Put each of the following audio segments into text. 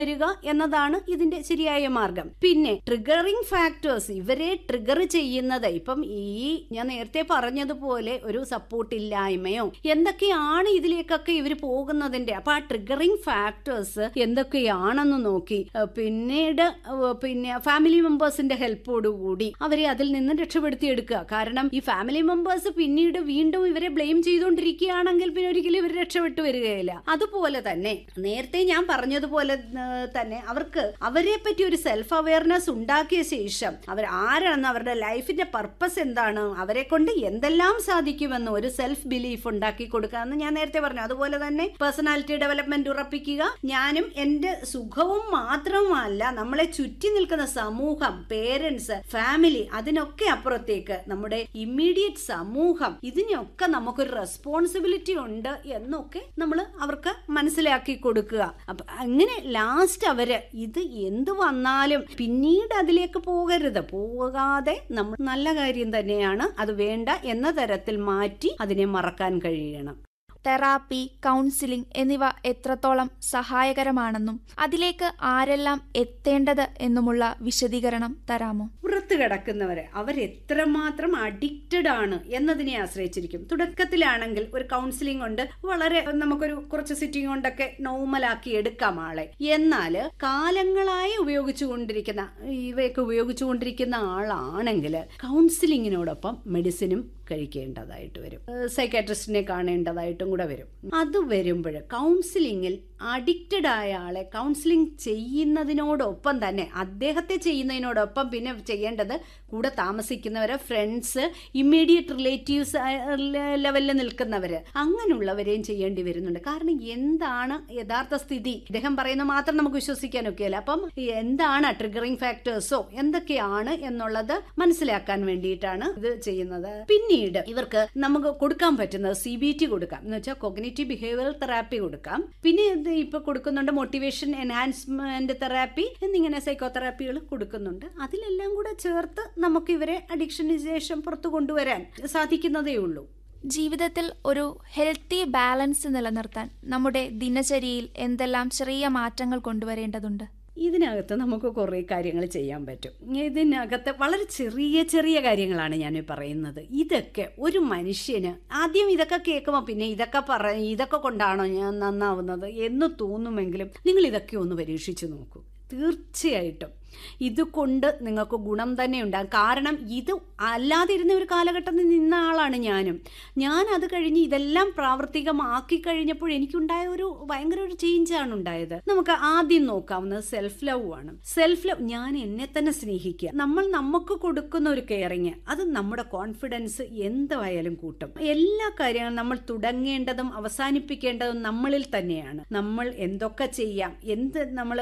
വരിക എന്നതാണ് ഇതിന്റെ ശരിയായ മാർഗം പിന്നെ ട്രിഗറിംഗ് ഫാക്ടേഴ്സ് ഇവരെ ട്രിഗർ ചെയ്യുന്നത് ഇപ്പം ഈ ഞാൻ നേരത്തെ പറഞ്ഞതുപോലെ ഒരു സപ്പോർട്ട് ഇല്ലായ്മയോ എന്തൊക്കെയാണ് ഇതിലേക്കൊക്കെ ഇവർ പോകുന്നതിന്റെ അപ്പൊ ആ ട്രിഗറിംഗ് ഫാക്ടേഴ്സ് എന്തൊക്കെയാണെന്ന് നോക്കി ഏഹ് പിന്നീട് ഏഹ് പിന്നെ ഫാമിലി മെമ്പേഴ്സിന്റെ ഹെൽപ്പോടുകൂടി അവരെ അതിൽ നിന്ന് രക്ഷപ്പെടുത്തിയെടുക്കുക കാരണം ഈ ഫാമിലി മെമ്പേഴ്സ് പിന്നീട് വീണ്ടും ഇവരെ ബ്ലെയിം ചെയ്തുകൊണ്ടിരിക്കുകയാണെങ്കിൽ പിന്നെ ഒരിക്കലും ഇവർ രക്ഷപ്പെട്ടു വരികയില്ല അതുപോലെ തന്നെ നേരത്തെ ഞാൻ പറഞ്ഞതുപോലെ ഏഹ്, തന്നെ അവർക്ക് അവരെ പറ്റി ഒരു സെൽഫ് അവയർനെസ് ഉണ്ടാക്കിയ ശേഷം അവർ ആരാണെന്ന് അവരുടെ ലൈഫിന്റെ പർപ്പസ് എന്താണ് അവരെ കൊണ്ട് എന്തെല്ലാം സാധിക്കുമെന്ന് ഒരു സെൽഫ് ബിലീഫ് ഉണ്ടാക്കി കൊടുക്കുക എന്ന് ഞാൻ നേരത്തെ പറഞ്ഞു അതുപോലെ തന്നെ പേഴ്സണാലിറ്റി ഡെവലപ്മെന്റ് ഉറപ്പിക്കുക ഞാനും എന്റെ സുഖവും മാത്രമല്ല നമ്മളെ ചുറ്റി നിൽക്കുന്ന സമൂഹം പേരൻസ് ഫാമിലി അതിനൊക്കെ അപ്പുറത്തേക്ക് നമ്മുടെ ഇമ്മീഡിയറ്റ് സമൂഹം ഇതിനൊക്കെ നമുക്കൊരു റെസ്പോൺസിബിലിറ്റി ഉണ്ട് എന്നൊക്കെ നമ്മൾ അവർക്ക് മനസ്സിലാക്കി കൊടുക്കുക അപ്പൊ അങ്ങനെ ലാസ്റ്റ് അവര് ഇത് എന്ത് വന്നാലും പിന്നീട് അതിലേക്ക് പോകരുത് പോകാതെ നമ്മൾ നല്ല കാര്യം തന്നെയാണ് അത് വേണ്ട എന്ന തരത്തിൽ മാറ്റി അതിനെ മറക്കാൻ കഴിയണം തെറാപ്പി കൗൺസിലിംഗ് എന്നിവ എത്രത്തോളം സഹായകരമാണെന്നും അതിലേക്ക് ആരെല്ലാം എത്തേണ്ടത് എന്നുമുള്ള വിശദീകരണം തരാമോ പുറത്ത് കിടക്കുന്നവരെ അവരെത്രമാത്രം അഡിക്റ്റഡ് ആണ് എന്നതിനെ ആശ്രയിച്ചിരിക്കും തുടക്കത്തിലാണെങ്കിൽ ഒരു കൗൺസിലിംഗ് കൊണ്ട് വളരെ നമുക്കൊരു കുറച്ച് സിറ്റിംഗ് കൊണ്ടൊക്കെ നോർമലാക്കി എടുക്കാം ആളെ എന്നാൽ കാലങ്ങളായി ഉപയോഗിച്ചു കൊണ്ടിരിക്കുന്ന ഇവയൊക്കെ ഉപയോഗിച്ചു കൊണ്ടിരിക്കുന്ന ആളാണെങ്കിൽ കൗൺസിലിങ്ങിനോടൊപ്പം മെഡിസിനും കഴിക്കേണ്ടതായിട്ട് വരും സൈക്കാട്രിസ്റ്റിനെ കാണേണ്ടതായിട്ടും കൂടെ വരും അത് വരുമ്പോൾ കൗൺസിലിങ്ങിൽ അഡിക്റ്റഡ് ആയ ആളെ കൗൺസിലിംഗ് ചെയ്യുന്നതിനോടൊപ്പം തന്നെ അദ്ദേഹത്തെ ചെയ്യുന്നതിനോടൊപ്പം പിന്നെ ചെയ്യേണ്ടത് കൂടെ താമസിക്കുന്നവരെ ഫ്രണ്ട്സ് ഇമ്മീഡിയറ്റ് റിലേറ്റീവ്സ് ലെവലിൽ നിൽക്കുന്നവര് അങ്ങനെയുള്ളവരെയും ചെയ്യേണ്ടി വരുന്നുണ്ട് കാരണം എന്താണ് യഥാർത്ഥ സ്ഥിതി ഇദ്ദേഹം പറയുന്നത് മാത്രം നമുക്ക് വിശ്വസിക്കാനൊക്കെയല്ല അപ്പം എന്താണ് ട്രിഗറിംഗ് ഫാക്ടേഴ്സോ എന്തൊക്കെയാണ് എന്നുള്ളത് മനസ്സിലാക്കാൻ വേണ്ടിയിട്ടാണ് ഇത് ചെയ്യുന്നത് പിന്നീട് ഇവർക്ക് നമുക്ക് കൊടുക്കാൻ പറ്റുന്നത് സി ബി ടി കൊടുക്കാം എന്ന് വെച്ചാൽ കൊഗ്നേറ്റീവ് ബിഹേവിയറൽ തെറാപ്പി കൊടുക്കാം പിന്നെ ഇത് ഇപ്പൊ കൊടുക്കുന്നുണ്ട് മോട്ടിവേഷൻ എൻഹാൻസ്മെന്റ് തെറാപ്പി എന്നിങ്ങനെ സൈക്കോതെറാപ്പികൾ കൊടുക്കുന്നുണ്ട് അതിലെല്ലാം കൂടെ ചേർത്ത് നമുക്ക് ഇവരെ അഡിക്ഷന് ശേഷം പുറത്തു കൊണ്ടുവരാൻ സാധിക്കുന്നതേ ഉള്ളൂ ജീവിതത്തിൽ ഒരു ഹെൽത്തി ബാലൻസ് നിലനിർത്താൻ നമ്മുടെ ദിനചര്യയിൽ എന്തെല്ലാം ചെറിയ മാറ്റങ്ങൾ കൊണ്ടുവരേണ്ടതുണ്ട് ഇതിനകത്ത് നമുക്ക് കുറേ കാര്യങ്ങൾ ചെയ്യാൻ പറ്റും ഇതിനകത്ത് വളരെ ചെറിയ ചെറിയ കാര്യങ്ങളാണ് ഞാൻ പറയുന്നത് ഇതൊക്കെ ഒരു മനുഷ്യന് ആദ്യം ഇതൊക്കെ കേൾക്കുമ്പോൾ പിന്നെ ഇതൊക്കെ പറ ഇതൊക്കെ കൊണ്ടാണോ ഞാൻ നന്നാവുന്നത് എന്ന് തോന്നുമെങ്കിലും നിങ്ങൾ ഇതൊക്കെ ഒന്ന് പരീക്ഷിച്ച് നോക്കൂ തീർച്ചയായിട്ടും ഇതുകൊണ്ട് നിങ്ങൾക്ക് ഗുണം തന്നെ ഉണ്ടാകും കാരണം ഇത് അല്ലാതെ ഇരുന്ന ഒരു കാലഘട്ടത്തിൽ നിന്ന ആളാണ് ഞാനും ഞാൻ അത് കഴിഞ്ഞ് ഇതെല്ലാം പ്രാവർത്തികമാക്കി കഴിഞ്ഞപ്പോൾ എനിക്കുണ്ടായ ഒരു ഭയങ്കര ഒരു ചേഞ്ചാണ് ഉണ്ടായത് നമുക്ക് ആദ്യം നോക്കാവുന്നത് സെൽഫ് ലവ് ആണ് സെൽഫ് ലവ് ഞാൻ എന്നെ തന്നെ സ്നേഹിക്കുക നമ്മൾ നമുക്ക് കൊടുക്കുന്ന ഒരു കെയറിങ് അത് നമ്മുടെ കോൺഫിഡൻസ് എന്തായാലും കൂട്ടും എല്ലാ കാര്യങ്ങളും നമ്മൾ തുടങ്ങേണ്ടതും അവസാനിപ്പിക്കേണ്ടതും നമ്മളിൽ തന്നെയാണ് നമ്മൾ എന്തൊക്കെ ചെയ്യാം എന്ത് നമ്മൾ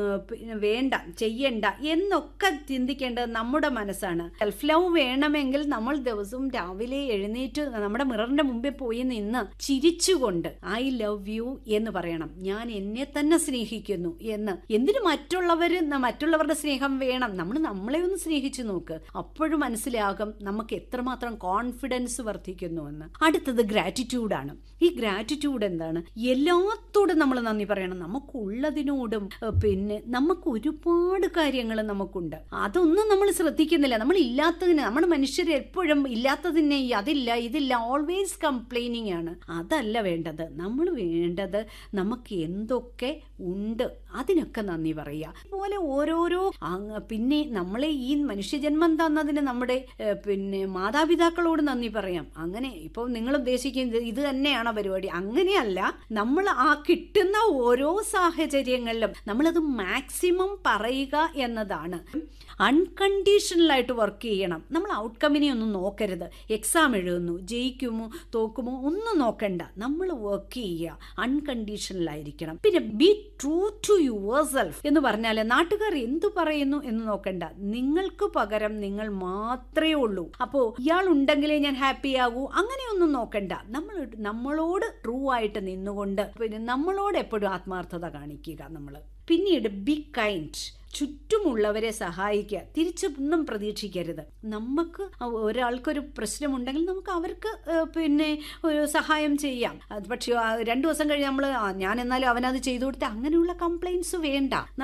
വേണ്ട ചെയ്യണ്ട എന്നൊക്കെ ചിന്തിക്കേണ്ടത് നമ്മുടെ മനസ്സാണ് സെൽഫ് ലവ് വേണമെങ്കിൽ നമ്മൾ ദിവസവും രാവിലെ എഴുന്നേറ്റ് നമ്മുടെ മിററിന്റെ മുമ്പിൽ പോയി നിന്ന് ചിരിച്ചുകൊണ്ട് ഐ ലവ് യു എന്ന് പറയണം ഞാൻ എന്നെ തന്നെ സ്നേഹിക്കുന്നു എന്ന് എന്തിനു മറ്റുള്ളവര് മറ്റുള്ളവരുടെ സ്നേഹം വേണം നമ്മൾ നമ്മളെ ഒന്ന് സ്നേഹിച്ചു നോക്ക് അപ്പോഴും മനസ്സിലാകും നമുക്ക് എത്രമാത്രം കോൺഫിഡൻസ് വർദ്ധിക്കുന്നു എന്ന് അടുത്തത് ഗ്രാറ്റിറ്റ്യൂഡാണ് ഈ ഗ്രാറ്റിറ്റ്യൂഡ് എന്താണ് എല്ലാത്തോടും നമ്മൾ നന്ദി പറയണം നമുക്കുള്ളതിനോടും പിന്നെ നമുക്ക് ഒരുപാട് കാര്യങ്ങൾ നമുക്കുണ്ട് അതൊന്നും നമ്മൾ ശ്രദ്ധിക്കുന്നില്ല നമ്മൾ ഇല്ലാത്തതിന് നമ്മുടെ മനുഷ്യർ എപ്പോഴും ഇല്ലാത്തതിനെ അതില്ല ഇതില്ല ഓൾവേസ് കംപ്ലൈനിങ് ആണ് അതല്ല വേണ്ടത് നമ്മൾ വേണ്ടത് നമുക്ക് എന്തൊക്കെ ഉണ്ട് അതിനൊക്കെ നന്ദി പറയുക അതുപോലെ ഓരോരോ പിന്നെ നമ്മളെ ഈ മനുഷ്യജന്മം തന്നതിന് നമ്മുടെ പിന്നെ മാതാപിതാക്കളോട് നന്ദി പറയാം അങ്ങനെ ഇപ്പോൾ നിങ്ങൾ ഉദ്ദേശിക്കുന്നത് ഇത് തന്നെയാണ് പരിപാടി അങ്ങനെയല്ല നമ്മൾ ആ കിട്ടുന്ന ഓരോ സാഹചര്യങ്ങളിലും നമ്മളത് മാക്സിമം പറയുക എന്നതാണ് അൺകണ്ടീഷണലായിട്ട് വർക്ക് ചെയ്യണം നമ്മൾ ഔട്ട്കമ്മിനെ ഒന്നും നോക്കരുത് എക്സാം എഴുതുന്നു ജയിക്കുമോ തോക്കുമോ ഒന്നും നോക്കണ്ട നമ്മൾ വർക്ക് ചെയ്യുക അൺകണ്ടീഷണലായിരിക്കണം പിന്നെ be true to yourself എന്ന് പറഞ്ഞാൽ നാട്ടുകാർ എന്തു പറയുന്നു എന്ന് നോക്കണ്ട നിങ്ങൾക്ക് പകരം നിങ്ങൾ മാത്രമേ ഉള്ളൂ അപ്പോ ഇയാൾ ഉണ്ടെങ്കിലേ ഞാൻ ഹാപ്പി ആകൂ അങ്ങനെയൊന്നും നോക്കണ്ട നമ്മൾ നമ്മളോട് ട്രൂ ആയിട്ട് നിന്നുകൊണ്ട് പിന്നെ നമ്മളോട് എപ്പോഴും ആത്മാർത്ഥത കാണിക്കുക നമ്മൾ പിന്നീട് ബി കൈൻഡ് ചുറ്റുമുള്ളവരെ സഹായിക്കുക തിരിച്ചൊന്നും പ്രതീക്ഷിക്കരുത് നമുക്ക് ഒരാൾക്കൊരു പ്രശ്നമുണ്ടെങ്കിൽ നമുക്ക് അവർക്ക് ഏഹ്, പിന്നെ ഒരു സഹായം ചെയ്യാം അത് പക്ഷേ ആ, രണ്ടു ദിവസം കഴിഞ്ഞ് നമ്മൾ ഞാൻ എന്നാലും അവനത് ചെയ്തു കൊടുത്ത് അങ്ങനെയുള്ള കംപ്ലൈൻസ് വേണ്ട